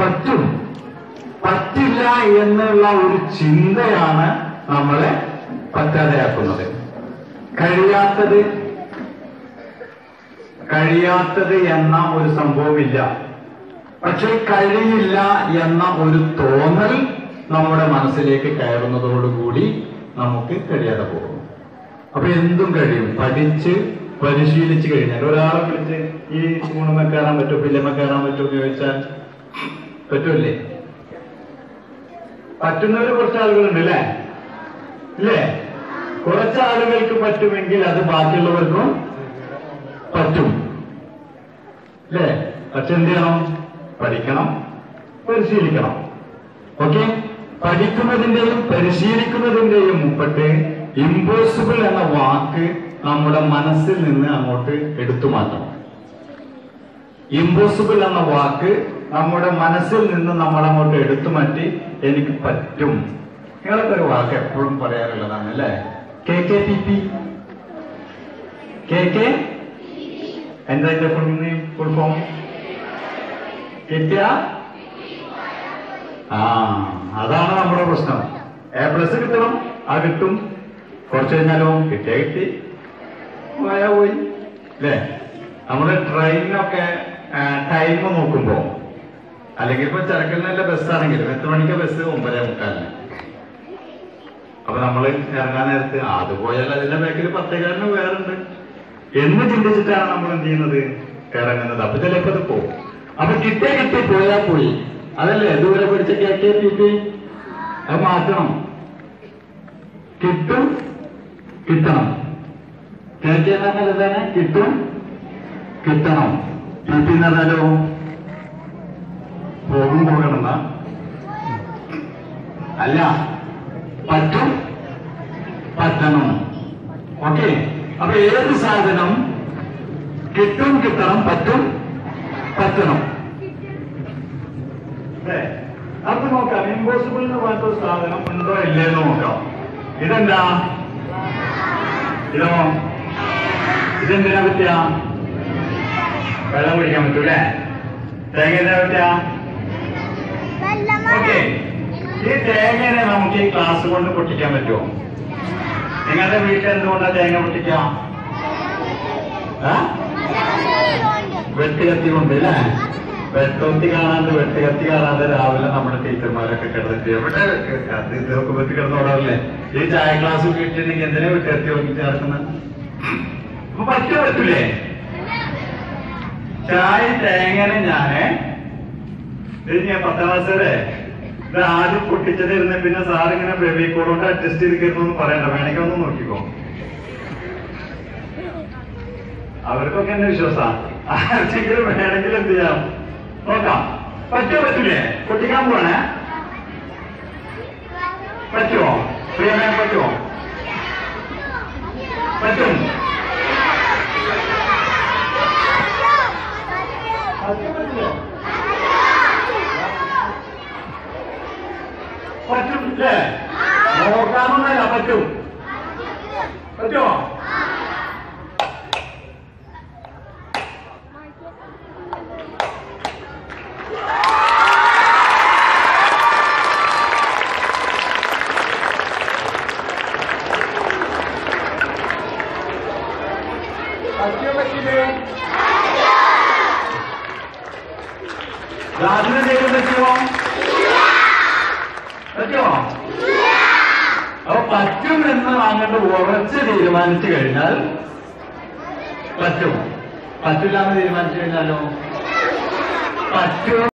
പറ്റും പറ്റില്ല എന്നുള്ള ഒരു ചിന്തയാണ് നമ്മളെ പറ്റാതെയാക്കുന്നത് കഴിയാത്തത് കഴിയാത്തത് എന്ന ഒരു സംഭവമില്ല പക്ഷെ കഴിയില്ല എന്ന ഒരു തോന്നൽ നമ്മുടെ മനസ്സിലേക്ക് കയറുന്നതോടുകൂടി നമുക്ക് കഴിയാതെ പോകും അപ്പൊ എന്തും കഴിയും പഠിച്ച് പരിശീലിച്ച് കഴിഞ്ഞാൽ ഒരാളെ വിളിച്ച് ഈ സ്പൂണുമ കയറാൻ പറ്റുമോ ഫിലിമ കയറാൻ പറ്റുമോ എന്ന് ചോദിച്ചാൽ പറ്റൂല്ലേ പറ്റുന്നവര് കുറച്ച് ആളുകളുണ്ട് അല്ലേ ഇല്ലേ കുറച്ച് ആളുകൾക്ക് പറ്റുമെങ്കിൽ അത് ബാക്കിയുള്ളവർക്കും പറ്റും അല്ലേ പക്ഷെ എന്ത് ചെയ്യണം പഠിക്കണം പരിശീലിക്കണം ഓക്കെ പഠിക്കുന്നതിന്റെയും പരിശീലിക്കുന്നതിന്റെയും മുമ്പട്ട് ഇമ്പോസിബിൾ എന്ന വാക്ക് നമ്മുടെ മനസ്സിൽ നിന്ന് അങ്ങോട്ട് എടുത്തു മാറ്റണം ഇമ്പോസിബിൾ എന്ന വാക്ക് നമ്മുടെ മനസ്സിൽ നിന്ന് നമ്മൾ അങ്ങോട്ട് എടുത്തു മാറ്റി എനിക്ക് പറ്റും നിങ്ങളൊക്കെ ഒരു വാക്ക് എപ്പോഴും പറയാറുള്ളതാണ് അല്ലേ K K T P K K എന്താ ഇതിന്റെ ഫുൾ ഫുൾ ഫോം കിട്ടിയ ആ അതാണ് നമ്മുടെ പ്രശ്നം എ പ്ലസ് കിട്ടണം ആ കിട്ടും കുറച്ച് കഴിഞ്ഞാലോ കിട്ടിയ കിട്ടി പോയാ പോയി അല്ലേ നമ്മുടെ ട്രെയിനിനൊക്കെ ടൈം നോക്കുമ്പോ അല്ലെങ്കിൽ ഇപ്പൊ ചെറുക്കലിനല്ല ബസ്സാണെങ്കിലും എത്ര മണിക്കാ ബസ് ഒമ്പതേ മുക്കാലിന് അപ്പൊ നമ്മൾ ഇറങ്ങാൻ നേരത്ത് ആ, അത് പോയാൽ അതിന്റെ ബാക്കിൽ പത്തേകാലിന് വേറുണ്ട് എന്ന് ചിന്തിച്ചിട്ടാണ് നമ്മൾ എന്ത് ചെയ്യുന്നത് ഇറങ്ങുന്നത് അപ്പൊ ചിലപ്പോ അത് പോകും അപ്പൊ കിട്ടിയ കിട്ടി പോയാ പോയി അതല്ലേ ദൂരെ പിടിച്ച കേട്ടിയ പി അത് മാറ്റണം കിട്ടും കിട്ടണം കേട്ടിയ പറഞ്ഞാൽ എന്താണ് കിട്ടും കിട്ടണം പി പി എന്ന് പറഞ്ഞാലോ പോകും പോകണമെന്ന അല്ല പറ്റും പറ്റണം ഓക്കെ അപ്പൊ ഏത് സാധനം കിട്ടും കിട്ടണം പറ്റും പറ്റണം അല്ലേ? അപ്പൊ നോക്കാം ഇമ്പോസിബിൾ എന്ന് പറഞ്ഞ ഒരു സാധനം ഉണ്ടോ ഇല്ലേ എന്ന് നോക്കാം ഇതെന്താ ഇതോ ഇതെന്തിനാ പറ്റിയ വെള്ളം കുടിക്കാൻ പറ്റൂലേ തേങ്ങ എന്തിനാ പറ്റിയ ഓക്കെ ഈ തേങ്ങനെ നമുക്ക് ഈ ക്ലാസ് കൊണ്ട് പൊട്ടിക്കാൻ പറ്റുമോ നിങ്ങളുടെ വീട്ടിൽ എന്തുകൊണ്ടാ തേങ്ങ പൊട്ടിക്കാം ആ? വെട്ടുകത്തി കൊണ്ട് അല്ലേ വെട്ടുകത്തി കാണാണ്ട് വെട്ടുകത്തി കാണാതെ രാവിലെ നമ്മുടെ ടീച്ചർമാരൊക്കെ കിടന്നിട്ട് എവിടെ അത് ഇതൊക്കെ വെട്ടി കിടന്നോടാറില്ലേ ഈ ചായ ക്ലാസ് കിട്ടിയിട്ടുണ്ടെങ്കിൽ എന്തിനാ വെട്ടുകത്തി നോക്കി ചേർക്കുന്നത് അപ്പൊ പറ്റുമോ പറ്റൂലേ ചായ തേങ്ങനെ ഞാന് ഇത് ഞാൻ പത്താം ക്ലാസ് വരെ ഇത് ആദ്യം പൊട്ടിച്ചതിരുന്ന് പിന്നെ സാറിങ്ങനെ ബേബിക്കോളുകൊണ്ട് അഡ്ജസ്റ്റ് ചെയ്തിരുന്നു പറയണ്ട വേണമെങ്കിൽ ഒന്ന് നോക്കിക്കോ അവർക്കൊക്കെ എന്നെ വിശ്വാസം ആർക്കെങ്കിലും വേണമെങ്കിൽ എന്ത് ചെയ്യാം നോക്കാം പറ്റോ പറ്റൂലേ പൊട്ടിക്കാൻ പോണേ പറ്റുമോ പ്രിയമേ പറ്റുമോ പറ്റും പറ്റും പറ്റില്ലേ പറ്റും ഇല്ലേ നോക്കാമെന്നല്ല പറ്റും പറ്റുമോ പറ്റിയോ പറ്റില്ലേ രാത്രി ചെയ്ത് പറ്റുമോ പറ്റുമോ അപ്പൊ പറ്റും എന്ന് അങ്ങോട്ട് ഉറച്ച് തീരുമാനിച്ചു കഴിഞ്ഞാൽ പറ്റും പറ്റില്ല എന്ന് തീരുമാനിച്ചു കഴിഞ്ഞാലോ പറ്റും